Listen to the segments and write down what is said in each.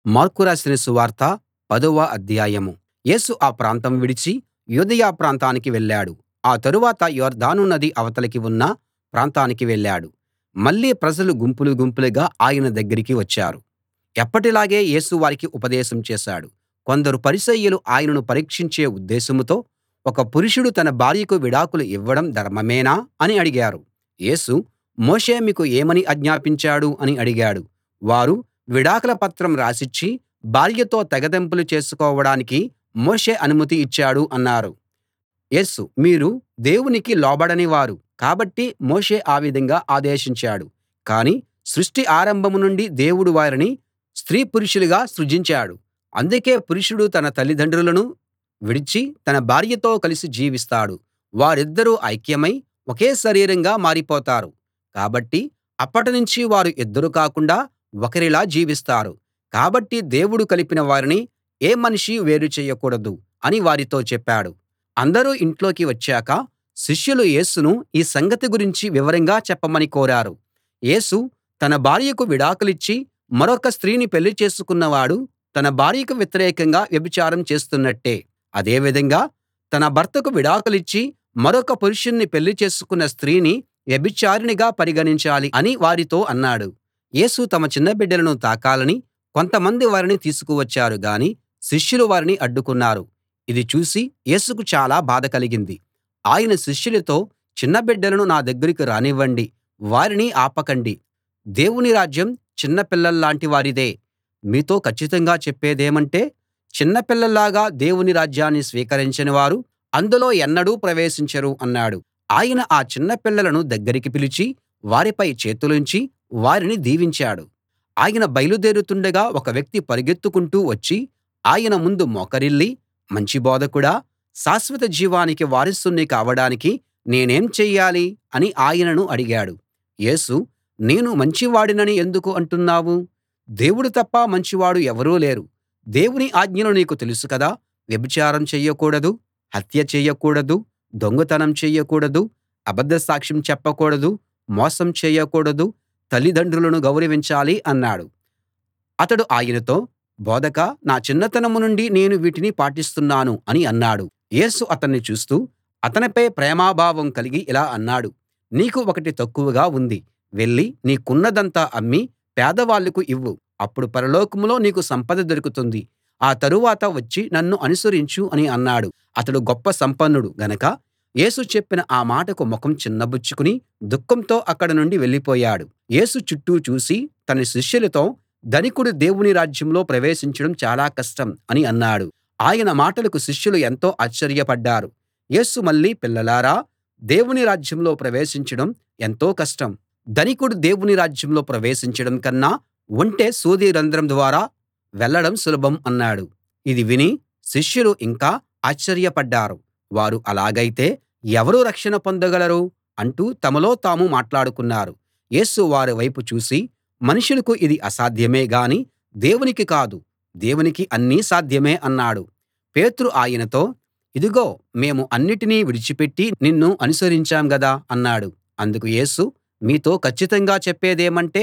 mark రాసిన సువార్త పదవ అధ్యాయం యేసు ఆ ప్రాంతం విడిచి యూదయ ప్రాంతానికి వెళ్ళాడు ఆ తరువాత యొర్దాను నది అవతలికి ఉన్న ప్రాంతానికి వెళ్ళాడు మళ్ళీ ప్రజలు గుంపులు గుంపులుగా ఆయన దగ్గరికి వచ్చారు ఎప్పటిలాగే యేసు వారికి ఉపదేశం చేశాడు కొందరు పరిసయ్యులు ఆయనను పరీక్షించే ఉద్దేశంతో ఒక పురుషుడు తన భార్యకు విడాకులు ఇవ్వడం ధర్మమేనా అని అడిగారు యేసు మోషే మీకు ఏమని ఆజ్ఞాపించాడు అని అడిగాడు వారు విడాకుల పత్రం రాసిచ్చి భార్యతో తెగతెంపులు చేసుకోవడానికి మోషే అనుమతి ఇచ్చాడు అన్నారు యేసు మీరు దేవునికి లోబడని వారు కాబట్టి మోషే ఆ విధంగా ఆదేశించాడు కానీ సృష్టి ఆరంభం నుండి దేవుడు వారిని స్త్రీ పురుషులుగా సృజించాడు అందుకే పురుషుడు తన తల్లిదండ్రులను విడిచి తన భార్యతో కలిసి జీవిస్తాడు వారిద్దరూ ఐక్యమై ఒకే శరీరంగా మారిపోతారు కాబట్టి అప్పటినుంచి వారు ఇద్దరు కాకుండా ఒకరిలా జీవిస్తారు కాబట్టి దేవుడు కలిపిన వారిని ఏ మనిషీ వేరు చేయకూడదు అని వారితో చెప్పాడు అందరూ ఇంట్లోకి వచ్చాక శిష్యులు యేసును ఈ సంగతి గురించి వివరంగా చెప్పమని కోరారు యేసు తన భార్యకు విడాకులిచ్చి మరొక స్త్రీని పెళ్లి చేసుకున్నవాడు తన భార్యకు వ్యతిరేకంగా వ్యభిచారం చేస్తున్నట్టే అదే విధంగా తన భర్తకు విడాకులిచ్చి మరొక పురుషుణ్ణి పెళ్లి చేసుకున్న స్త్రీని వ్యభిచారిణిగా పరిగణించాలి అని వారితో అన్నాడు యేసు తమ చిన్న బిడ్డలను తాకాలని కొంతమంది వారిని తీసుకువచ్చారు గాని శిష్యులు వారిని అడ్డుకున్నారు ఇది చూసి యేసుకు చాలా బాధ కలిగింది ఆయన శిష్యులతో చిన్న బిడ్డలను నా దగ్గరికి రానివ్వండి వారిని ఆపకండి దేవుని రాజ్యం చిన్న పిల్లల్లాంటి వారిదే మీతో కచ్చితంగా చెప్పేదేమంటే చిన్న పిల్లల్లాగా దేవుని రాజ్యాన్ని స్వీకరించని వారు అందులో ఎన్నడూ ప్రవేశించరు అన్నాడు ఆయన ఆ చిన్న పిల్లలను దగ్గరికి పిలిచి వారిపై చేతులుంచి వారిని దీవించాడు ఆయన బయలుదేరుతుండగా ఒక వ్యక్తి పరుగెత్తుకుంటూ వచ్చి ఆయన ముందు మోకరిల్లి మంచి బోధకుడా శాశ్వత జీవానికి వారసుణ్ణి కావడానికి నేనేం చెయ్యాలి అని ఆయనను అడిగాడు యేసు నేను మంచివాడినని ఎందుకు అంటున్నావు దేవుడు తప్ప మంచివాడు ఎవరూ లేరు దేవుని ఆజ్ఞలు నీకు తెలుసు కదా వ్యభిచారం చెయ్యకూడదు హత్య చెయ్యకూడదు దొంగతనం చెయ్యకూడదు అబద్ధ సాక్ష్యం చెప్పకూడదు మోసం చేయకూడదు తల్లిదండ్రులను గౌరవించాలి అన్నాడు అతడు ఆయనతో బోధకా నా చిన్నతనం నుండి నేను వీటిని పాటిస్తున్నాను అని అన్నాడు యేసు అతన్ని చూస్తూ అతనిపై ప్రేమాభావం కలిగి ఇలా అన్నాడు నీకు ఒకటి తక్కువగా ఉంది వెళ్ళి నీకున్నదంతా అమ్మి పేదవాళ్ళకు ఇవ్వు అప్పుడు పరలోకంలో నీకు సంపద దొరుకుతుంది ఆ తరువాత వచ్చి నన్ను అనుసరించు అని అన్నాడు అతడు గొప్ప సంపన్నుడు గనక యేసు చెప్పిన ఆ మాటకు ముఖం చిన్నబుచ్చుకుని దుఃఖంతో అక్కడి నుండి వెళ్ళిపోయాడు యేసు చుట్టూ చూసి తన శిష్యులతో ధనికుడు దేవుని రాజ్యంలో ప్రవేశించడం చాలా కష్టం అని అన్నాడు ఆయన మాటలకు శిష్యులు ఎంతో ఆశ్చర్యపడ్డారు యేసు మళ్ళీ పిల్లలారా దేవుని రాజ్యంలో ప్రవేశించడం ఎంతో కష్టం ధనికుడు దేవుని రాజ్యంలో ప్రవేశించడం కన్నా ఒంటె సూది రంధ్రం ద్వారా వెళ్ళడం సులభం అన్నాడు ఇది విని శిష్యులు ఇంకా ఆశ్చర్యపడ్డారు వారు అలాగైతే ఎవరు రక్షణ పొందగలరు అంటూ తమలో తాము మాట్లాడుకున్నారు యేసు వారి వైపు చూసి మనుషులకు ఇది అసాధ్యమే గాని దేవునికి కాదు దేవునికి అన్నీ సాధ్యమే అన్నాడు పేతురు ఆయనతో ఇదిగో మేము అన్నిటినీ విడిచిపెట్టి నిన్ను అనుసరించాం గదా అన్నాడు అందుకు యేసు మీతో కచ్చితంగా చెప్పేదేమంటే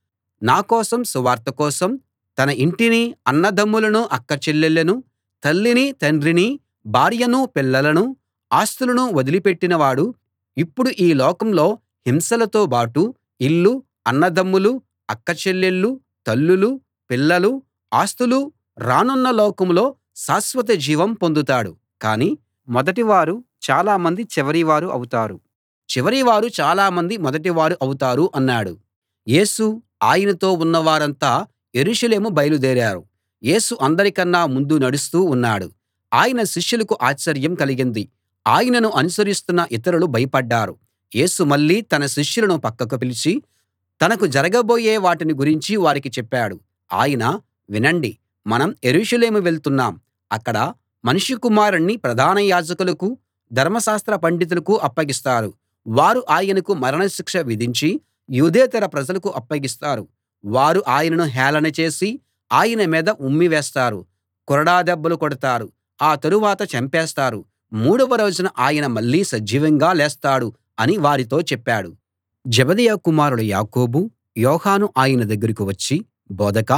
నా కోసం సువార్త కోసం తన ఇంటిని అన్నదమ్ములను అక్కచెల్లెళ్ళను తల్లిని తండ్రిని భార్యను పిల్లలను ఆస్తులను వదిలిపెట్టినవాడు ఇప్పుడు ఈ లోకంలో హింసలతో బాటు ఇల్లు అన్నదమ్ములు అక్కచెల్లెళ్ళు తల్లులు పిల్లలు ఆస్తులు రానున్న లోకంలో శాశ్వత జీవం పొందుతాడు కానీ మొదటివారు చాలామంది చివరివారు అవుతారు చివరివారు చాలామంది మొదటివారు అవుతారు అన్నాడు యేసు ఆయనతో ఉన్నవారంతా యెరూషలేము బయలుదేరారు యేసు అందరికన్నా ముందు నడుస్తూ ఉన్నాడు ఆయన శిష్యులకు ఆశ్చర్యం కలిగింది ఆయనను అనుసరిస్తున్న ఇతరులు భయపడ్డారు యేసు మళ్ళీ తన శిష్యులను పక్కకు పిలిచి తనకు జరగబోయే వాటిని గురించి వారికి చెప్పాడు ఆయన వినండి మనం యెరూషలేము వెళ్తున్నాం అక్కడ మనుష్య కుమారుణ్ణి ప్రధాన యాజకులకు ధర్మశాస్త్ర పండితులకు అప్పగిస్తారు వారు ఆయనకు మరణశిక్ష విధించి యూదేతర ప్రజలకు అప్పగిస్తారు వారు ఆయనను హేళన చేసి ఆయన మీద ఉమ్మి వేస్తారు కొరడా దెబ్బలు కొడతారు ఆ తరువాత చంపేస్తారు మూడవ రోజున ఆయన మళ్ళీ సజీవంగా లేస్తాడు అని వారితో చెప్పాడు జెబెదయి కుమారుడు యాకోబు యోహాను ఆయన దగ్గరికి వచ్చి బోధకా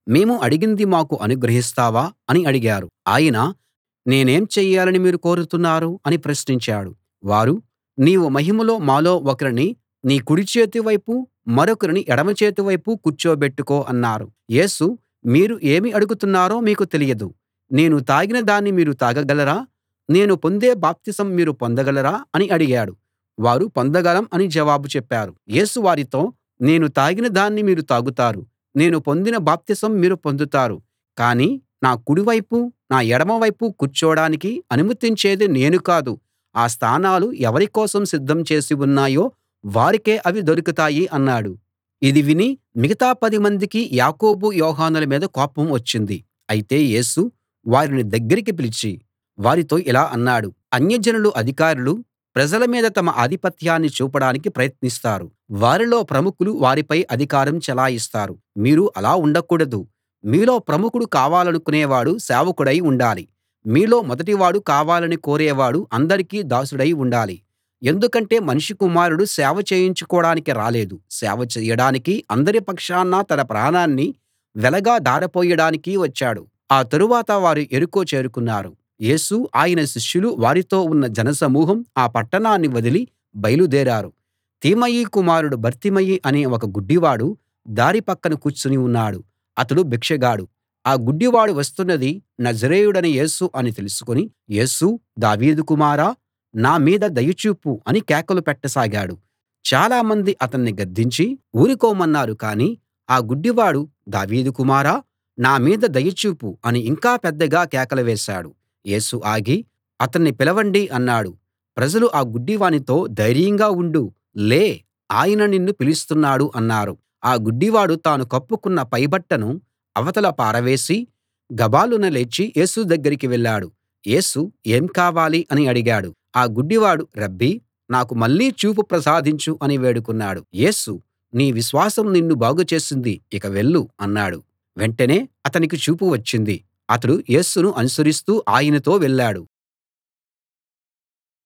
మేము అడిగింది మాకు అనుగ్రహిస్తావా అని అడిగారు ఆయన నేనేం చెయ్యాలని మీరు కోరుతున్నారు అని ప్రశ్నించాడు వారు నీవు మహిమలో మాలో ఒకరిని నీ కుడి చేతి వైపు మరొకరిని ఎడమ చేతి వైపు కూర్చోబెట్టుకో అన్నారు యేసు మీరు ఏమి అడుగుతున్నారో మీకు తెలియదు నేను తాగిన దాన్ని మీరు తాగగలరా నేను పొందే బాప్తిసం మీరు పొందగలరా అని అడిగాడు వారు పొందగలం అని జవాబు చెప్పారు యేసు వారితో నేను తాగిన దాన్ని మీరు తాగుతారు నేను పొందిన బాప్తిసం మీరు పొందుతారు కానీ నా కుడి వైపు నా ఎడమ వైపు కూర్చోడానికి అనుమతించేది నేను కాదు ఆ స్థానాలు ఎవరి కోసం సిద్ధం చేసి ఉన్నాయో వారికే అవి దొరుకుతాయి అన్నాడు ఇది విని మిగతా పది మందికి యాకోబు యోహానుల మీద కోపం వచ్చింది అయితే యేసు వారిని దగ్గరికి పిలిచి వారితో ఇలా అన్నాడు అన్యజనులు అధికారులు ప్రజల మీద తమ ఆధిపత్యాన్ని చూపడానికి ప్రయత్నిస్తారు వారిలో ప్రముఖులు వారిపై అధికారం చెలాయిస్తారు మీరు అలా ఉండకూడదు మీలో ప్రముఖుడు కావాలనుకునేవాడు సేవకుడై ఉండాలి మీలో మొదటివాడు కావాలని కోరేవాడు అందరికీ దాసుడై ఉండాలి ఎందుకంటే మనుష్య కుమారుడు సేవ చేయించుకోడానికి రాలేదు సేవ చేయడానికి అందరి పక్షాన తన ప్రాణాన్ని వెలగా ధారపోయడానికి వచ్చాడు ఆ తరువాత వారు యెరికో చేరుకున్నారు యేసు ఆయన శిష్యులు వారితో ఉన్న జనసమూహం ఆ పట్టణాన్ని వదిలి బయలుదేరారు తీమయి కుమారుడు బర్తిమయి అనే ఒక గుడ్డివాడు దారి పక్కన కూర్చుని ఉన్నాడు అతడు భిక్షగాడు ఆ గుడ్డివాడు వస్తున్నది నజరేయుడైన యేసు అని తెలుసుకుని యేసూ దావీదు కుమారా నా మీద దయ చూపు అని కేకలు పెట్టసాగాడు చాలామంది అతన్ని గద్దించి ఊరుకోమన్నారు కానీ ఆ గుడ్డివాడు దావీదు కుమారా నా మీద దయ చూపు అని ఇంకా పెద్దగా కేకలు వేశాడు యేసు ఆగి అతన్ని పిలవండి అన్నాడు ప్రజలు ఆ గుడ్డివానితో ధైర్యంగా ఉండు లే ఆయన నిన్ను పిలుస్తున్నాడు అన్నారు ఆ గుడ్డివాడు తాను కప్పుకున్న పైబట్టను అవతల పారవేసి గభాలున లేచి యేసు దగ్గరికి వెళ్ళాడు యేసు ఏం కావాలి అని అడిగాడు ఆ గుడ్డివాడు రబ్బీ నాకు మళ్ళీ చూపు ప్రసాదించు అని వేడుకున్నాడు యేసు నీ విశ్వాసం నిన్ను బాగు చేసింది ఇక వెళ్ళు అన్నాడు వెంటనే అతనికి చూపు వచ్చింది అతడు యేసును అనుసరిస్తూ ఆయనతో వెళ్ళాడు